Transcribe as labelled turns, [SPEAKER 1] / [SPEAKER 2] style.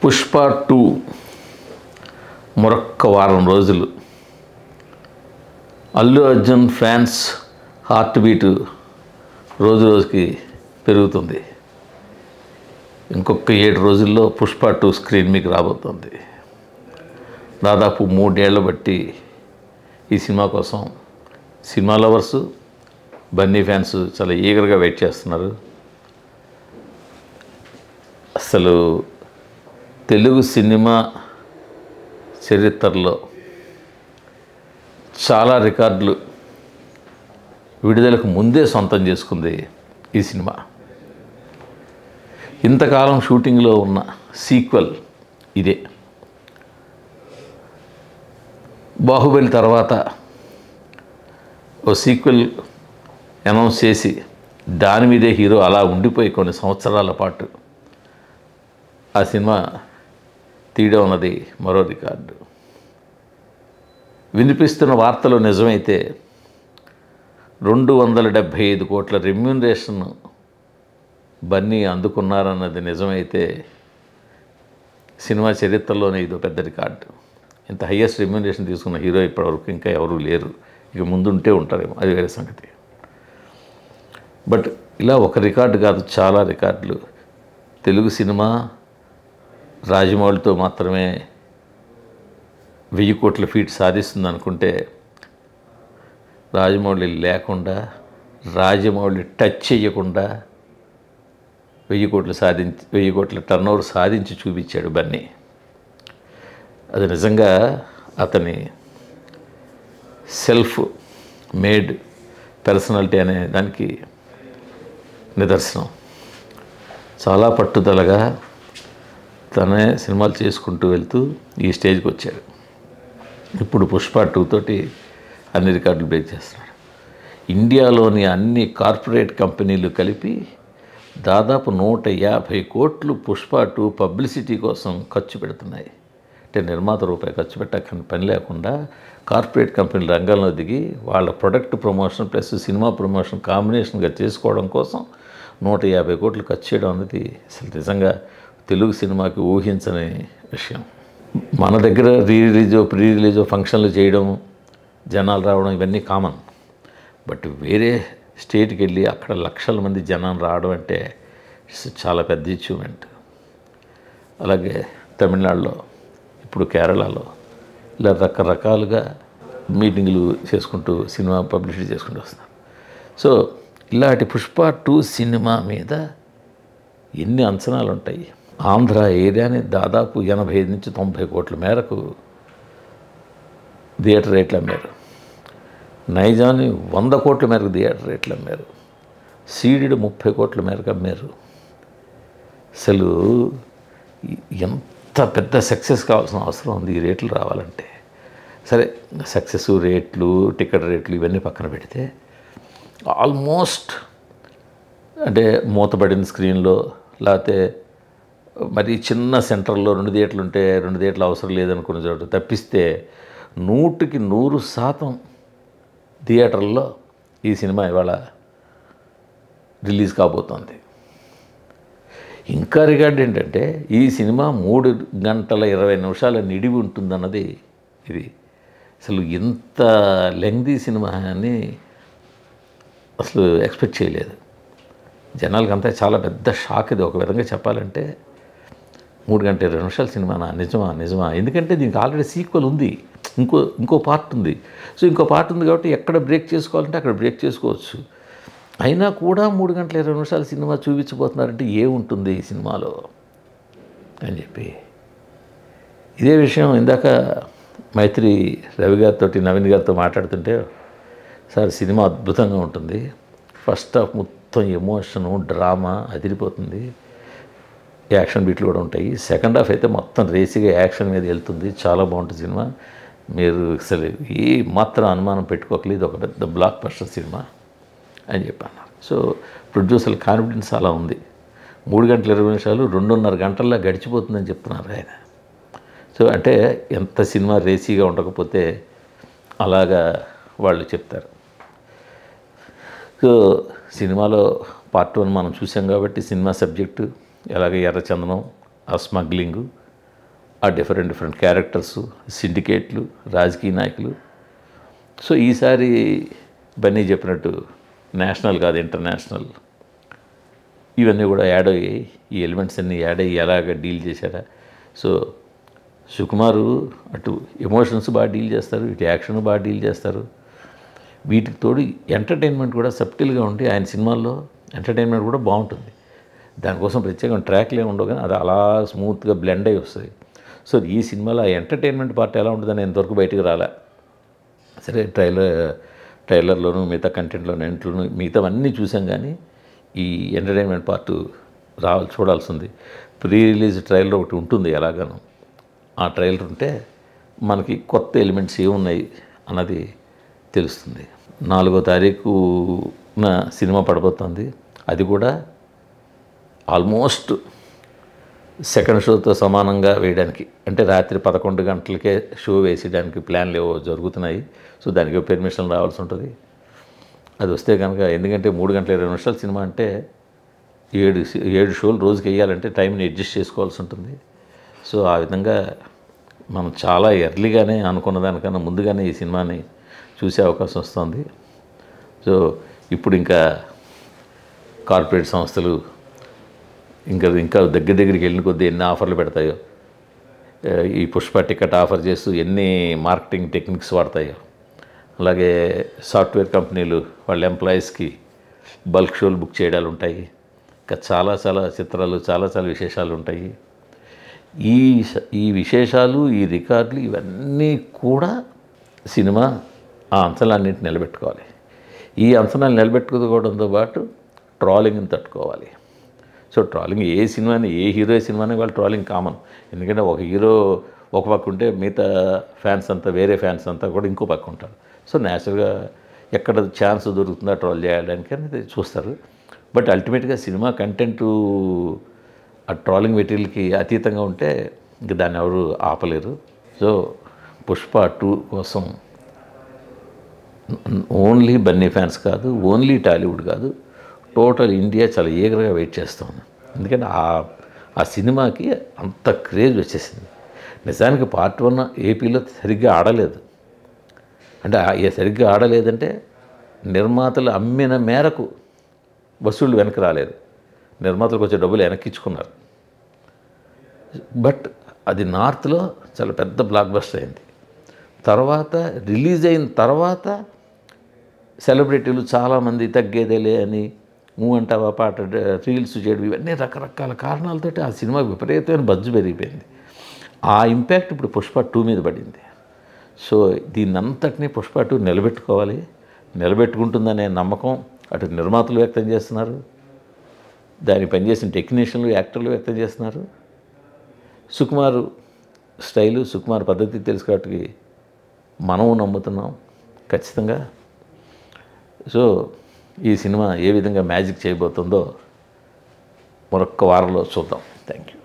[SPEAKER 1] Pushpa two మరొక్క వారం రోజులు Allu Arjun fans heart beat రోజు రోజుకి పెరుగుతుంది ఇంకొక ఏడు రోజుల్లో పుష్ప టూ స్క్రీన్ మీకు రాబోతుంది దాదాపు మూడేళ్ల బట్టి ఈ సినిమా కోసం సినిమా లవర్స్ బన్నీ ఫ్యాన్స్ చాలా ఈగర్గా వెయిట్ చేస్తున్నారు అసలు తెలుగు సినిమా చరిత్రలో చాలా రికార్డులు విడుదలకు ముందే సొంతం చేసుకుంది ఈ సినిమా ఇంతకాలం షూటింగ్లో ఉన్న సీక్వెల్ ఇదే బాహుబలి తర్వాత ఓ సీక్వెల్ అనౌన్స్ చేసి దాని మీదే హీరో అలా ఉండిపోయి కొన్ని సంవత్సరాల పాటు ఆ సినిమా తీయడం అన్నది మరో రికార్డు వినిపిస్తున్న వార్తలు నిజమైతే రెండు వందల డెబ్భై ఐదు కోట్ల రెమ్యూనరేషన్ బన్నీ అందుకున్నారన్నది నిజమైతే సినిమా చరిత్రలోనే ఇదో పెద్ద రికార్డు ఇంత హయ్యెస్ట్ రెమ్యూనరేషన్ తీసుకున్న హీరో ఇప్పటివరకు ఇంకా ఎవరూ లేరు ఇక ముందుంటే ఉంటారేమో అది వేరే సంగతి బట్ ఇలా ఒక రికార్డు కాదు చాలా రికార్డులు తెలుగు సినిమా రాజమౌళితో మాత్రమే వెయ్యి కోట్ల ఫీట్ సాధిస్తుంది అనుకుంటే రాజమౌళి లేకుండా రాజమౌళి టచ్ చేయకుండా వెయ్యి కోట్లు సాధించి వెయ్యి కోట్ల టర్న్ ఓవర్ సాధించి చూపించాడు బన్నీ అది నిజంగా అతని సెల్ఫ్ మేడ్ పర్సనాలిటీ అనే దానికి నిదర్శనం చాలా పట్టుదలగా తనే సినిమాలు చేసుకుంటూ వెళ్తూ ఈ స్టేజ్కి వచ్చాడు ఇప్పుడు పుష్ప టూ తోటి అన్ని రికార్డులు బ్రేక్ చేస్తున్నాడు ఇండియాలోని అన్ని కార్పొరేట్ కంపెనీలు కలిపి దాదాపు నూట యాభై కోట్లు పుష్ప టూ పబ్లిసిటీ కోసం ఖర్చు పెడుతున్నాయి అంటే నిర్మాత రూపాయి ఖర్చు పెట్టక్కని పని లేకుండా కార్పొరేట్ కంపెనీల రంగంలో దిగి వాళ్ళ product promotion plus cinema promotion కాంబినేషన్గా చేసుకోవడం కోసం నూట యాభై కోట్లు ఖర్చు చేయడం అనేది అసలు నిజంగా తెలుగు సినిమాకి ఊహించని విషయం మన దగ్గర రీ రిలీజో ప్రీ రిలీజో ఫంక్షన్లు చేయడం జనాలు రావడం ఇవన్నీ కామన్ బట్ వేరే స్టేట్కి వెళ్ళి అక్కడ లక్షల మంది జనాలు రావడం అంటే ఇట్స్ చాలా పెద్ద అచీవ్మెంట్ అలాగే తమిళనాడులో ఇప్పుడు కేరళలో ఇలా రకరకాలుగా మీటింగ్లు చేసుకుంటూ సినిమా పబ్లిసిటీ చేసుకుంటూ వస్తున్నారు సో ఇలాంటి పుష్ప టూ సినిమా మీద ఎన్ని అంచనాలు ఉంటాయి ఆంధ్ర ఏరియాని దాదాపు ఎనభై ఐదు నుంచి తొంభై కోట్ల మేరకు థియేటర్ రేట్లు అమ్మారు నైజాన్ని వంద కోట్ల మేరకు థియేటర్ రేట్లు అమ్మారు సీడెడ్ ముప్పై కోట్ల మేరకు అమ్మారు అసలు ఎంత పెద్ద సక్సెస్ కావాల్సిన అవసరం ఉంది ఈ రేట్లు రావాలంటే సరే సక్సెస్ రేట్లు టికెట్ రేట్లు ఇవన్నీ పక్కన పెడితే ఆల్మోస్ట్ అంటే మూతపడిన స్క్రీన్లో లేకపోతే మరి చిన్న సెంటర్లో రెండు థియేటర్లు ఉంటే రెండు థియేటర్లు అవసరం లేదనుకున్న చోట తప్పిస్తే నూటికి నూరు శాతం థియేటర్లో ఈ సినిమా ఇవాళ రిలీజ్ కాబోతోంది ఇంకా రికార్డ్ ఏంటంటే ఈ సినిమా మూడు గంటల ఇరవై నిమిషాల నిడివి ఉంటుందన్నది ఇది అసలు ఇంత లెంగ్దీ సినిమా అని అసలు ఎక్స్పెక్ట్ చేయలేదు జనాలకంతా చాలా పెద్ద షాక్ ఇది ఒక విధంగా చెప్పాలంటే మూడు గంటల ఇరవై నిమిషాల సినిమానా నిజమా నిజమా ఎందుకంటే దీనికి ఆల్రెడీ సీక్వెల్ ఉంది ఇంకో ఇంకో పార్ట్ ఉంది సో ఇంకో పార్ట్ ఉంది కాబట్టి ఎక్కడ బ్రేక్ చేసుకోవాలంటే అక్కడ బ్రేక్ చేసుకోవచ్చు అయినా కూడా మూడు గంటల ఇరవై నిమిషాల సినిమా చూపించబోతున్నారంటే ఏముంటుంది ఈ సినిమాలో అని చెప్పి ఇదే విషయం ఇందాక మైత్రి రవి గారితో నవీన్ గారితో మాట్లాడుతుంటే సార్ సినిమా అద్భుతంగా ఉంటుంది ఫస్ట్ హాఫ్ మొత్తం ఎమోషను డ్రామా అదిరిపోతుంది యాక్షన్ బీట్లు కూడా ఉంటాయి సెకండ్ హాఫ్ అయితే మొత్తం రేసిగా యాక్షన్ మీద వెళ్తుంది చాలా బాగుంటుంది సినిమా మీరు అసలు ఏ మాత్రం అనుమానం పెట్టుకోకలేదు ఒక పెద్ద బ్లాక్ బస్టర్ సినిమా అని చెప్పాను సో ప్రొడ్యూసర్ కాన్ఫిడెన్స్ అలా ఉంది మూడు గంటల ఇరవై నిమిషాలు రెండున్నర గంటల్లో గడిచిపోతుందని చెప్తున్నారు ఆయన సో అంటే ఎంత సినిమా రేసీగా ఉండకపోతే అలాగా వాళ్ళు చెప్తారు సో సినిమాలో పార్ట్ వన్ మనం చూసాం కాబట్టి సినిమా సబ్జెక్టు ఎలాగ ఎర్రచందనం ఆ స్మగ్లింగు ఆ డిఫరెంట్ డిఫరెంట్ క్యారెక్టర్స్ సిండికేట్లు రాజకీయ నాయకులు సో ఈసారి బన్నీ చెప్పినట్టు నేషనల్ కాదు ఇంటర్నేషనల్ ఇవన్నీ కూడా యాడ్ అయ్యాయి ఈ ఎలిమెంట్స్ అన్నీ యాడ్ అయ్యి ఎలాగ డీల్ చేశారా సో సుకుమారు అటు ఎమోషన్స్ బాగా డీల్ చేస్తారు ఇటు యాక్షన్ బాగా డీల్ చేస్తారు వీటికి తోడు ఎంటర్టైన్మెంట్ కూడా సబ్టిల్గా ఉండి ఆయన సినిమాల్లో ఎంటర్టైన్మెంట్ కూడా బాగుంటుంది దానికోసం ప్రత్యేకం ట్రాక్లు ఏమి ఉండవు కానీ అది అలా స్మూత్గా బ్లెండ్ అయి వస్తుంది సో ఈ సినిమాలో ఆ ఎంటర్టైన్మెంట్ పార్ట్ ఎలా ఉంటుందని ఎంతవరకు బయటకు రాలే సరే ట్రైలర్ ట్రైలర్లోను మిగతా కంటెంట్లోను ఇంట్లోను మిగతావన్నీ చూసాం కానీ ఈ ఎంటర్టైన్మెంట్ పార్ట్ రావాలి చూడాల్సి ఉంది ప్రీ రిలీజ్ ట్రైలర్ ఒకటి ఉంటుంది ఎలాగాను ఆ ట్రైలర్ ఉంటే మనకి కొత్త ఎలిమెంట్స్ ఏమున్నాయి అన్నది తెలుస్తుంది నాలుగో తారీఖున సినిమా పడబోతుంది అది కూడా ఆల్మోస్ట్ సెకండ్ షోతో సమానంగా వేయడానికి అంటే రాత్రి పదకొండు గంటలకే షో వేసేయడానికి ప్లాన్లు ఏవో జరుగుతున్నాయి సో దానికి పెర్మిషన్ రావాల్సి ఉంటుంది అది వస్తే కనుక ఎందుకంటే మూడు గంటల ఇరవై నిమిషాల సినిమా అంటే ఏడు సి- ఏడు షోలు రోజుకి వేయాలంటే టైంని అడ్జస్ట్ చేసుకోవాల్సి ఉంటుంది సో ఆ విధంగా మనం చాలా ఎర్లీగానే అనుకున్న దానికన్నా ముందుగానే ఈ సినిమాని చూసే అవకాశం వస్తుంది సో ఇప్పుడు ఇంకా కార్పొరేట్ సంస్థలు ఇంకా ఇంకా దగ్గర దగ్గరికి వెళ్ళిన కొద్దీ ఎన్ని ఆఫర్లు పెడతాయో ఆ, ఈ పుష్ప టికెట్ ఆఫర్ చేస్తూ ఎన్ని మార్కెటింగ్ టెక్నిక్స్ వాడతాయో అలాగే సాఫ్ట్వేర్ కంపెనీలు వాళ్ళ ఎంప్లాయీస్కి బల్క్ షోలు బుక్ చేయడాలు ఉంటాయి ఇంకా చాలా చాలా చిత్రాలు చాలా చాలా విశేషాలు ఉంటాయి ఈ స- ఈ విశేషాలు ఈ రికార్డులు ఇవన్నీ కూడా సినిమా ఆ అంచనాలన్నింటిని నిలబెట్టుకోవాలి ఈ అంచనాలు నిలబెట్టుకోవడంతో పాటు ట్రాలింగ్ని తట్టుకోవాలి సో ట్రాలింగ్ ఏ సినిమాని ఏ హీరో సినిమాని వాళ్ళు ట్రాలింగ్ కామన్ ఎందుకంటే ఒక హీరో ఒక పక్క ఉంటే మిగతా ఫ్యాన్స్ అంతా వేరే ఫ్యాన్స్ అంతా కూడా ఇంకో పక్క ఉంటారు సో న్యాచురల్గా ఎక్కడ ఛాన్స్ దొరుకుతుందో ట్రాల్ చేయడానికి అనేది చూస్తారు బట్ అల్టిమేట్గా సినిమా కంటెంట్ ఆ ట్రాలింగ్ మెటీరియల్కి అతీతంగా ఉంటే ఇంక దాన్ని ఎవరు ఆపలేరు సో పుష్ప టూ కోసం ఓన్లీ బన్నీ ఫ్యాన్స్ కాదు ఓన్లీ టాలీవుడ్ కాదు టోటల్ ఇండియా చాలా ఈగర్గా వెయిట్ చేస్తాను ఎందుకంటే ఆ ఆ సినిమాకి అంత క్రేజ్ వచ్చేసింది నిజానికి పార్ట్ వన్ ఏపీలో సరిగ్గా ఆడలేదు అంటే ఆ- ఏ సరిగ్గా ఆడలేదంటే నిర్మాతలు అమ్మిన మేరకు వసూళ్ళు వెనక్కి రాలేదు నిర్మాతలకు వచ్చే డబ్బులు వెనక్కించుకున్నారు బట్ అది నార్త్లో చాలా పెద్ద బ్లాక్ బస్టర్ అయింది తర్వాత రిలీజ్ అయిన తర్వాత సెలబ్రిటీలు చాలామంది తగ్గేదేలే అని మూ అంటావా పాట రీల్స్ చేయడం ఇవన్నీ రకరకాల కారణాలతోటి ఆ సినిమా విపరీతమైన బజ్జు పెరిగిపోయింది ఆ ఇంపాక్ట్ ఇప్పుడు పుష్ప టూ మీద పడింది సో దీన్నంతటినీ పుష్ప టూ నిలబెట్టుకోవాలి నిలబెట్టుకుంటుందనే నమ్మకం అటు నిర్మాతలు వ్యక్తం చేస్తున్నారు దానికి పనిచేసిన టెక్నీషియన్లు యాక్టర్లు వ్యక్తం చేస్తున్నారు సుకుమార్ స్టైలు సుకుమార్ పద్ధతి తెలుసు కాబట్టి మనము నమ్ముతున్నాం ఖచ్చితంగా సో ఈ సినిమా ఏ విధంగా మ్యాజిక్ చేయబోతుందో మరొక్క వారంలో చూద్దాం థ్యాంక్ యూ